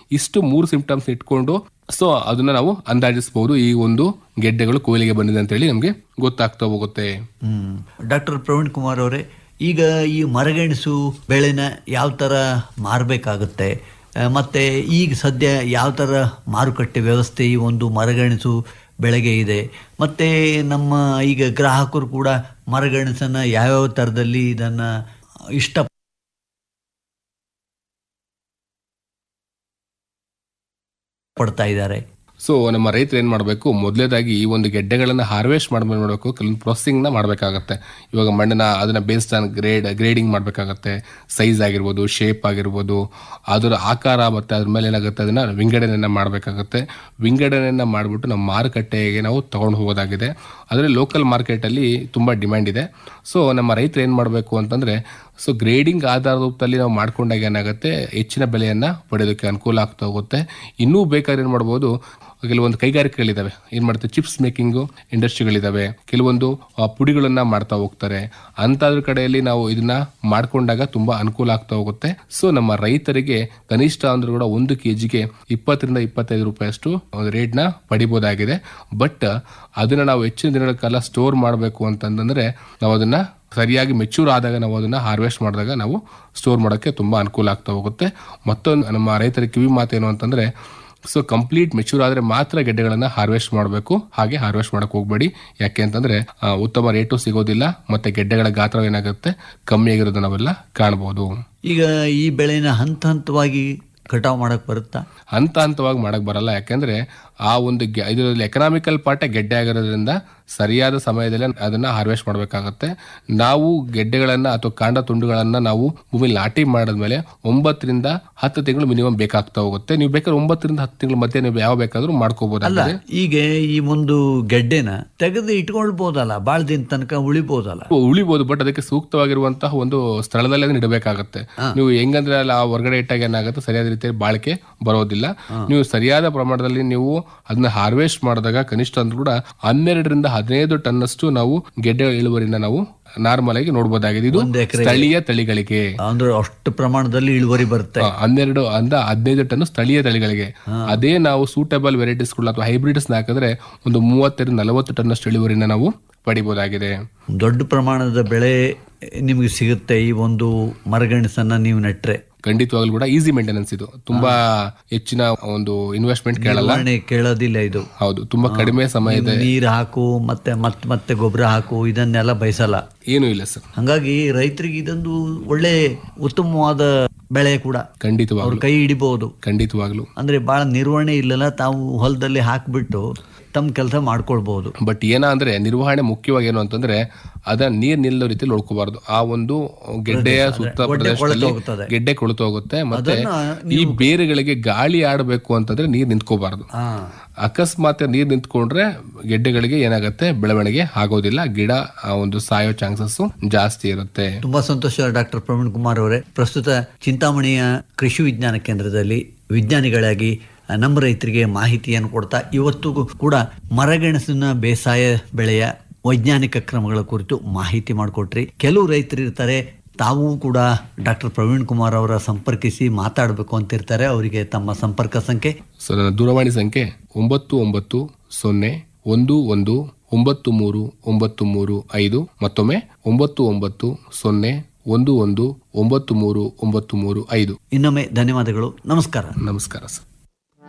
ಇಷ್ಟು ಮೂರು ಸಿಂಪ್ಟಮ್ಸ್ ಇಟ್ಕೊಂಡು ಸೊ ಅದನ್ನ ನಾವು ಅಂದಾಜಿಸಬಹುದು ಈ ಒಂದು ಗೆಡ್ಡೆಗಳು ಕೊಯ್ಲಿಗೆ ಬಂದಿದೆ ಅಂತ ಹೇಳಿ ನಮಗೆ ಗೊತ್ತಾಗ್ತಾ ಹೋಗುತ್ತೆ ಹ್ಮ್ ಡಾಕ್ಟರ್ ಪ್ರವೀಣ್ ಕುಮಾರ್ ಅವರೇ ಈಗ ಈ ಮರಗೆಣಸು ಬೆಳೆನ ಯಾವ ಥರ ಮಾರಬೇಕಾಗುತ್ತೆ ಮತ್ತು ಈಗ ಸದ್ಯ ಯಾವ ಥರ ಮಾರುಕಟ್ಟೆ ವ್ಯವಸ್ಥೆ ಈ ಒಂದು ಮರಗೆಣಸು ಬೆಳೆಗೆ ಇದೆ ಮತ್ತು ನಮ್ಮ ಈಗ ಗ್ರಾಹಕರು ಕೂಡ ಮರಗೆಣಸನ್ನು ಯಾವ್ಯಾವ ಥರದಲ್ಲಿ ಇದನ್ನು ಇಷ್ಟ ಪಡ್ತಾ ಇದ್ದಾರೆ ಸೊ ನಮ್ಮ ರೈತರು ಏನ್ ಮಾಡಬೇಕು ಮೊದಲೇದಾಗಿ ಈ ಒಂದು ಗೆಡ್ಡೆಗಳನ್ನ ಹಾರ್ವೆಸ್ಟ್ ಮಾಡ್ಮೇಲೆ ಮಾಡಬೇಕು ಕೆಲವೊಂದು ಪ್ರೊಸೆಸಿಂಗ್ ನ ಮಾಡಬೇಕಾಗತ್ತೆ ಇವಾಗ ಮಣ್ಣನ್ನ ಅದನ್ನ ಬೇಸ್ಡ್ ಆನ್ ಗ್ರೇಡ್ ಗ್ರೇಡಿಂಗ್ ಮಾಡಬೇಕಾಗತ್ತೆ ಸೈಜ್ ಆಗಿರ್ಬೋದು ಶೇಪ್ ಆಗಿರ್ಬೋದು ಅದರ ಆಕಾರ ಮತ್ತೆ ಅದ್ರ ಮೇಲೆ ಏನಾಗುತ್ತೆ ಅದನ್ನ ವಿಂಗಡಣೆಯನ್ನ ಮಾಡಬೇಕಾಗತ್ತೆ ವಿಂಗಡಣೆಯನ್ನ ಮಾಡಿಬಿಟ್ಟು ನಮ್ಮ ಮಾರುಕಟ್ಟೆಗೆ ನಾವು ತಗೊಂಡು ಹೋಗೋದಾಗಿದೆ ಅದರಲ್ಲಿ ಲೋಕಲ್ ಮಾರ್ಕೆಟಲ್ಲಿ ತುಂಬ ಡಿಮ್ಯಾಂಡ್ ಇದೆ ಸೊ ನಮ್ಮ ರೈತರು ಏನು ಮಾಡಬೇಕು ಅಂತಂದ್ರೆ ಸೊ ಗ್ರೇಡಿಂಗ್ ಆಧಾರದ ರೂಪದಲ್ಲಿ ನಾವು ಮಾಡ್ಕೊಂಡಾಗ ಏನಾಗುತ್ತೆ ಹೆಚ್ಚಿನ ಬೆಲೆಯನ್ನ ಪಡೆಯೋದಕ್ಕೆ ಅನುಕೂಲ ಆಗ್ತಾ ಹೋಗುತ್ತೆ ಇನ್ನೂ ಬೇಕಾದ್ರೆ ಏನು ಮಾಡ್ಬೋದು ಕೆಲವೊಂದು ಕೈಗಾರಿಕೆಗಳಿದಾವೆ ಏನ್ ಮಾಡ್ತಾರೆ ಚಿಪ್ಸ್ ಮೇಕಿಂಗು ಇಂಡಸ್ಟ್ರಿಗಳಿದಾವೆ ಕೆಲವೊಂದು ಆ, ಪುಡಿಗಳನ್ನ ಮಾಡ್ತಾ ಹೋಗ್ತಾರೆ ಅಂತದ್ರ ಕಡೆಯಲ್ಲಿ ನಾವು ಇದನ್ನ ಮಾಡ್ಕೊಂಡಾಗ ತುಂಬಾ ಅನುಕೂಲ ಆಗ್ತಾ ಹೋಗುತ್ತೆ ಸೊ ನಮ್ಮ ರೈತರಿಗೆ ಕನಿಷ್ಠ ಅಂದ್ರೂ ಕೂಡ ಒಂದು ಕೆಜಿಗೆ ಇಪ್ಪತ್ತರಿಂದ ಇಪ್ಪತ್ತೈದು ರೂಪಾಯಿಯಷ್ಟು ಒಂದು ರೇಟ್ನ ಪಡಿಬೋದಾಗಿದೆ ಬಟ್ ಅದನ್ನ ನಾವು ಹೆಚ್ಚಿನ ದಿನಗಳ ಕಾಲ ಸ್ಟೋರ್ ಮಾಡಬೇಕು ಅಂತಂದ್ರೆ ನಾವು ಅದನ್ನ ಸರಿಯಾಗಿ ಮೆಚೂರ್ ಆದಾಗ ನಾವು ಅದನ್ನ ಹಾರ್ವೆಸ್ಟ್ ಮಾಡಿದಾಗ ನಾವು ಸ್ಟೋರ್ ಮಾಡೋಕ್ಕೆ ತುಂಬಾ ಅನುಕೂಲ ಆಗ್ತಾ ಹೋಗುತ್ತೆ ಮತ್ತೊಂದು ನಮ್ಮ ರೈತರ ಕಿವಿ ಮಾತೇನು ಅಂತಂದ್ರೆ ಸೊ ಕಂಪ್ಲೀಟ್ ಮೆಚೂರ್ ಆದ್ರೆ ಮಾತ್ರ ಗೆಡ್ಡೆಗಳನ್ನ ಹಾರ್ವೆಸ್ಟ್ ಮಾಡಬೇಕು ಹಾಗೆ ಹಾರ್ವೆಸ್ಟ್ ಮಾಡಕ್ ಹೋಗ್ಬೇಡಿ ಯಾಕೆ ಅಂತಂದ್ರೆ ಆ, ಉತ್ತಮ ರೇಟು ಸಿಗೋದಿಲ್ಲ ಮತ್ತೆ ಗೆಡ್ಡೆಗಳ ಗಾತ್ರ ಏನಾಗುತ್ತೆ ಕಮ್ಮಿ ಆಗಿರೋದು ನಾವೆಲ್ಲ ಕಾಣಬಹುದು ಈಗ ಈ ಬೆಳೆನ ಹಂತ ಹಂತವಾಗಿ ಕಟಾವು ಮಾಡಕ್ಕೆ ಬರುತ್ತಾ ಹಂತ ಹಂತವಾಗಿ ಮಾಡಕ್ ಬರಲ್ಲ ಯಾಕೆಂದ್ರೆ ಆ ಒಂದು ಗೆ- ಇದರಲ್ಲಿ ಎಕನಾಮಿಕಲ್ ಪಾರ್ಟೇ ಗೆಡ್ಡೆ ಆಗಿರೋದ್ರಿಂದ ಸರಿಯಾದ ಸಮಯದಲ್ಲಿ ಅದನ್ನ ಹಾರ್ವೆಸ್ಟ್ ಮಾಡಬೇಕಾಗತ್ತೆ ನಾವು ಗೆಡ್ಡೆಗಳನ್ನ ಅಥವಾ ಕಾಂಡ ತುಂಡುಗಳನ್ನ ನಾವು ಭೂಮಿ ನಾಟಿ ಮಾಡಿದ್ಮೇಲೆ ಒಂಬತ್ತರಿಂದ ಹತ್ತು ತಿಂಗಳು ಮಿನಿಮಮ್ ಬೇಕಾಗ್ತಾ ಹೋಗುತ್ತೆ ನೀವು ಬೇಕಾದ್ರೆ ಒಂಬತ್ತರಿಂದ ಹತ್ತು ತಿಂಗಳ ಮಧ್ಯೆ ನೀವು ಯಾವ ಬೇಕಾದ್ರೂ ಅಲ್ಲ ಮಾಡ್ಕೋಬಹುದಾಗಿದೆ ಈಗ ಈ ಒಂದು ಗೆಡ್ಡೆನ ತೆಗೆದು ಇಟ್ಕೊಳ್ಬೋದಲ್ಲ ಭಾಳ ದಿನ ತನಕ ಉಳಿಬೋದಲ್ಲ ಉಳಿಬಹುದು ಬಟ್ ಅದಕ್ಕೆ ಸೂಕ್ತವಾಗಿರುವಂತಹ ಒಂದು ಸ್ಥಳದಲ್ಲಿ ಅದನ್ನ ಇಡಬೇಕಾಗತ್ತೆ ನೀವು ಹೆಂಗಂದ್ರೆ ಅಲ್ಲಿ ಆ ಹೊರಗಡೆ ಇಟ್ಟಾಗ ಏನಾಗುತ್ತೆ ಸರಿಯಾದ ರೀತಿಯಲ್ಲಿ ಬಾಳಿಕೆ ಬರೋದಿಲ್ಲ ನೀವು ಸರಿಯಾದ ಪ್ರಮಾಣದಲ್ಲಿ ನೀವು ಅದನ್ನ ಹಾರ್ವೆಸ್ಟ್ ಮಾಡಿದಾಗ ಕನಿಷ್ಠ ಅಂದ್ರೂ ಕೂಡ ಹನ್ನೆರಡರಿಂದ ಹದಿನೈದು ಟನ್ ಅಷ್ಟು ನಾವು ಗೆಡ್ಡೆ ಇಳುವರಿನ ನಾವು ನಾರ್ಮಲ್ ಆಗಿ ನೋಡಬಹುದಾಗಿದೆ ಇದು ಒಂದು ಎಕರೆ ಸ್ಥಳೀಯ ತಳಿಗಳಿಗೆ ಅಂದ್ರೆ ಅಷ್ಟು ಪ್ರಮಾಣದಲ್ಲಿ ಇಳುವರಿ ಬರುತ್ತೆ ಆ, ಹನ್ನೆರಡು ಅಂದ ಹದಿನೈದು ಟನ್ ಸ್ಥಳೀಯ ತಳಿಗಳಿಗೆ ಅದೇ ನಾವು ಸೂಟಬಲ್ ವೆರೈಟೀಸ್ಗಳು ಅಥವಾ ಹೈಬ್ರಿಡ್ಸ್ ಹಾಕಿದ್ರೆ ಒಂದು ಮೂವತ್ತೆರಡು ನಲವತ್ತು ಟನ್ ಅಷ್ಟು ಇಳುವರಿನ ನಾವು ಪಡಿಬಹುದಾಗಿದೆ ದೊಡ್ಡ ಪ್ರಮಾಣದ ಬೆಳೆ ನಿಮಗೆ ಸಿಗುತ್ತೆ ಈ ಒಂದು ಮರಗೆಣಸನ್ನ ನೀವು ನೆಟ್ರೆ ಖಂಡಿತವಾಗ್ಲೂ ಕೂಡ ಈಸಿ ಮೇಂಟೆನೆನ್ಸ್ ಇದು ತುಂಬಾ ಹೆಚ್ಚಿನ ಒಂದು ಇನ್ವೆಸ್ಟ್ಮೆಂಟ್ ಕೇಳಲ್ಲ ನಿರ್ವಹಣೆ ಕೇಳೋದಿಲ್ಲ ಇದು ಹೌದು ತುಂಬಾ ಕಡಿಮೆ ಸಮಯದ ನೀರು ಹಾಕು ಮತ್ತೆ ಮತ್ತೆ ಮತ್ತೆ ಗೊಬ್ಬರ ಹಾಕು ಇದನ್ನೆಲ್ಲ ಬಯಸಲ್ಲ ಏನೂ ಇಲ್ಲ ಸರ್ ಹಂಗಾಗಿ ರೈತರಿಗೆ ಇದೊಂದು ಒಳ್ಳೆ ಉತ್ತಮವಾದ ಬೆಳೆ ಕೂಡ ಅವ್ರ ಖಂಡಿತವಾಗ್ಲು ಕೈ ಹಿಡಿಬಹುದು ಖಂಡಿತವಾಗ್ಲು ಅಂದ್ರೆ ಬಹಳ ನಿರ್ವಹಣೆ ಇಲ್ಲಲ್ಲ ತಾವು ಹೊಲದಲ್ಲಿ ಹಾಕ್ಬಿಟ್ಟು ತಮ್ಮ ಕೆಲಸ ಮಾಡ್ಕೊಳ್ಬಹುದು ಬಟ್ ಏನ ಅಂದ್ರೆ ನಿರ್ವಹಣೆ ಮುಖ್ಯವಾಗಿ ಏನು ಅಂತಂದ್ರೆ ಅದ ನೀರ್ ನಿಲ್ಲೋ ರೀತಿ ನೋಡ್ಕೋಬಾರ್ದು ಆ ಒಂದು ಗೆಡ್ಡೆಯ ಸುತ್ತ ಪ್ರದೇಶದಲ್ಲಿ ಹೋಗ್ತದೆ. ಗೆಡ್ಡೆ ಕೊಳ್ತು ಹೋಗುತ್ತೆ ಮತ್ತೆ ಅದನ್ನ ಈ ಬೇರುಗಳಿಗೆ ಗಾಳಿ ಆಡಬೇಕು ಅಂತಂದ್ರೆ ನೀರ್ ನಿಂತ್ಕೋಬಾರ್ದು ಹಾ ಅಕಸ್ಮಾತ್ ನೀರ್ ನಿಂತ್ಕೊಂಡ್ರೆ ಗೆಡ್ಡೆಗಳಿಗೆ ಏನಾಗುತ್ತೆ ಬೆಳವಣಿಗೆ ಆಗೋದಿಲ್ಲ ಗಿಡ ಆ ಒಂದು ಸಾಯೋ ಚಾನ್ಸಸ್ ಜಾಸ್ತಿ ಇರುತ್ತೆ ತುಂಬಾ ಸಂತೋಷ ಡಾಕ್ಟರ್ ಪ್ರವೀಣ್ ಕುಮಾರ್ ಅವರೇ ಪ್ರಸ್ತುತ ಚಿಂತಾಮಣಿಯ ಕೃಷಿ ವಿಜ್ಞಾನ ಕೇಂದ್ರದಲ್ಲಿ ವಿಜ್ಞಾನಿಗಳಾಗಿ ನಮ್ಮ ರೈತರಿಗೆ ಮಾಹಿತಿಯನ್ನು ಕೊಡ್ತಾ ಇವತ್ತು ಕೂಡ ಮರಗೆಣಸಿನ ಬೇಸಾಯ ಬೆಳೆಯ ವೈಜ್ಞಾನಿಕ ಕ್ರಮಗಳ ಕುರಿತು ಮಾಹಿತಿ ಮಾಡಿಕೊಟ್ರಿ ಕೆಲವು ರೈತರು ಇರ್ತಾರೆ ತಾವೂ ಕೂಡ ಡಾಕ್ಟರ್ ಪ್ರವೀಣ್ ಕುಮಾರ್ ಅವರ ಸಂಪರ್ಕಿಸಿ ಮಾತಾಡಬೇಕು ಅಂತಿರ್ತಾರೆ ಅವರಿಗೆ ತಮ್ಮ ಸಂಪರ್ಕ ಸಂಖ್ಯೆ ಸೊ ನನ್ನ ದೂರವಾಣಿ ಸಂಖ್ಯೆ ಒಂಬತ್ತು ಒಂಬತ್ತು ಸೊನ್ನೆ ಒಂದು ಒಂದು ಒಂಬತ್ತು ಮೂರು ಒಂಬತ್ತು ಮೂರು ಐದು ಮತ್ತೊಮ್ಮೆ ಒಂಬತ್ತು ಒಂಬತ್ತು ಸೊನ್ನೆ ಒಂದು ಒಂದು ಒಂಬತ್ತು ಮೂರು ಒಂಬತ್ತು ಮೂರು ಐದು ಇನ್ನೊಮ್ಮೆ ಧನ್ಯವಾದಗಳು ನಮಸ್ಕಾರ ನಮಸ್ಕಾರ ಸರ್